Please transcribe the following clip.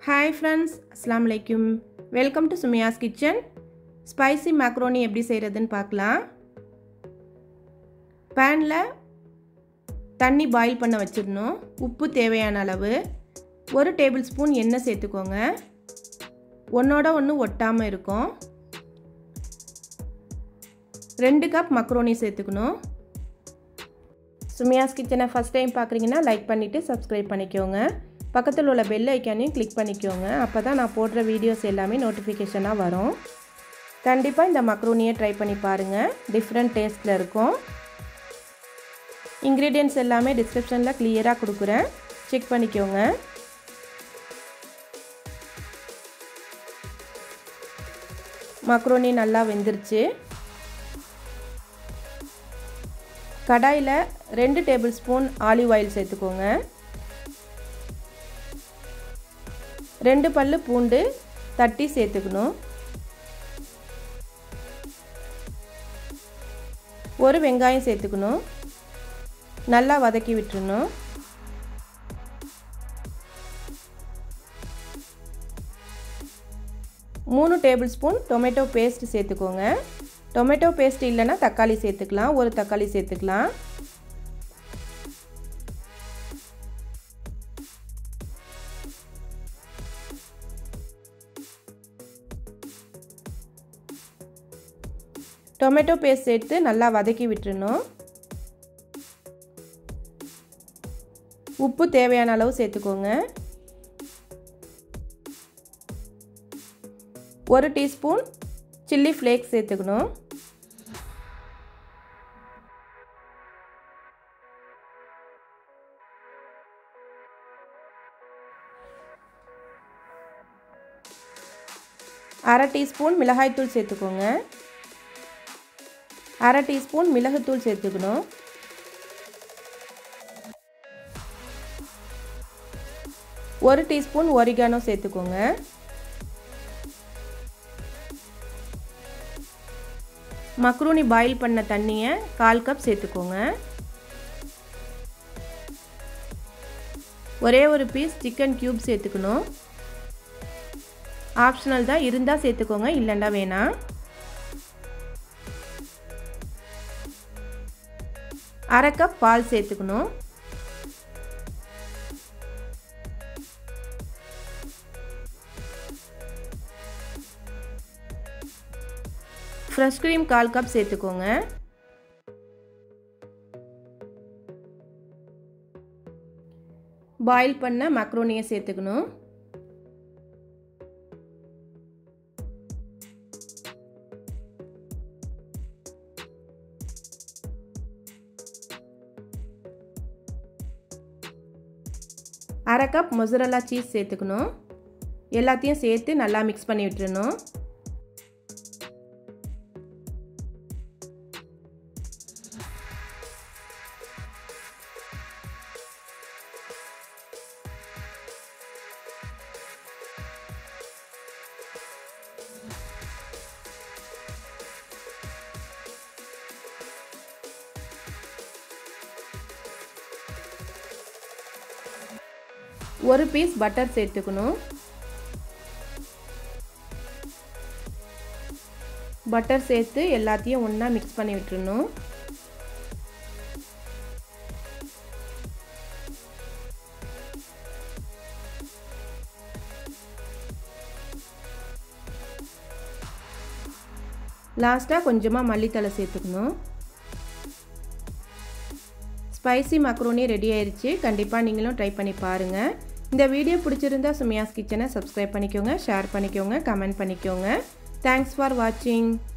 hi friends அஸ்லாம் வலைக்கும் welcome to Sumiya's kitchen spicy macaroni எப்படி செய்கிறதுன்னு பார்க்கலாம் பேனில் தண்ணி பாயில் பண்ண வச்சிடணும் உப்பு தேவையான அளவு ஒரு டேபிள் ஸ்பூன் எண்ணெய் சேர்த்துக்கோங்க ஒன்றோட ஒன்று ஒட்டாமல் இருக்கும் ரெண்டு கப் மக்ரோனி சேர்த்துக்கணும் சுமியாஸ் கிச்சனை ஃபஸ்ட் டைம் பார்க்குறீங்கன்னா லைக் பண்ணிவிட்டு சப்ஸ்கிரைப் பண்ணிக்கோங்க பக்கத்தில் உள்ள பெல் ஐக்கானையும் கிளிக் பண்ணிக்கோங்க அப்போ தான் நான் போடுற வீடியோஸ் எல்லாமே நோட்டிஃபிகேஷனாக வரும் கண்டிப்பாக இந்த மக்ரூனியை ட்ரை பண்ணி பாருங்கள் டிஃப்ரெண்ட் டேஸ்ட்டில் இருக்கும் இன்க்ரீடியன்ட்ஸ் எல்லாமே டிஸ்கிரிப்ஷனில் கிளியராக கொடுக்குறேன் செக் பண்ணிக்கோங்க மக்ரோனி நல்லா வெந்துருச்சு கடாயில் ரெண்டு டேபிள் ஸ்பூன் ஆலிவ் ஆயில் சேர்த்துக்கோங்க ரெண்டு பல்லு பூண்டு தட்டி சேர்த்துக்கணும் ஒரு வெங்காயம் சேர்த்துக்கணும் நல்லா வதக்கி விட்டுறணும் மூணு டேபிள் ஸ்பூன் டொமேட்டோ பேஸ்ட் சேர்த்துக்கோங்க டொமேட்டோ பேஸ்ட் இல்லைன்னா தக்காளி சேர்த்துக்கலாம் ஒரு தக்காளி சேர்த்துக்கலாம் டொமேட்டோ பேஸ்ட் சேர்த்து நல்லா வதக்கி விட்டுறணும் உப்பு தேவையான அளவு சேர்த்துக்கோங்க ஒரு டீஸ்பூன் சில்லி ஃப்ளேக்ஸ் சேர்த்துக்கணும் அரை டீஸ்பூன் மிளகாய்த்தூள் சேர்த்துக்கோங்க அரை டீஸ்பூன் மிளகுத்தூள் சேர்த்துக்கணும் ஒரு டீஸ்பூன் ஒரிகானோ சேர்த்துக்கோங்க மக்ரூனி பாயில் பண்ண தண்ணியை கால் கப் சேர்த்துக்கோங்க ஒரே ஒரு பீஸ் சிக்கன் க்யூப் சேர்த்துக்கணும் ஆப்ஷனல் தான் இருந்தால் சேர்த்துக்கோங்க இல்லைண்டா வேணாம் அரை கப் பால் சேர்த்துக்கணும் ஃப்ரெஷ் க்ரீம் கால் கப் சேர்த்துக்கோங்க பாயில் பண்ண மக்ரோனியை சேர்த்துக்கணும் அரை கப் மொசரல்லா சீஸ் சேர்த்துக்கணும் எல்லாத்தையும் சேர்த்து நல்லா மிக்ஸ் பண்ணி விட்டுறணும் ஒரு பீஸ் பட்டர் சேர்த்துக்கணும் பட்டர் சேர்த்து எல்லாத்தையும் ஒன்றா மிக்ஸ் பண்ணி விட்டுருணும் லாஸ்ட்டாக கொஞ்சமாக மல்லித்தலை சேர்த்துக்கணும் ஸ்பைசி மக்ரோனி ரெடி ஆயிடுச்சு கண்டிப்பாக நீங்களும் ட்ரை பண்ணி பாருங்கள் இந்த வீடியோ பிடிச்சிருந்தா சுமியாஸ் கிச்சனை சப்ஸ்கிரைப் பண்ணிக்கோங்க ஷேர் பண்ணிக்கோங்க கமெண்ட் பண்ணிக்கோங்க தேங்க்ஸ் ஃபார் வாட்சிங்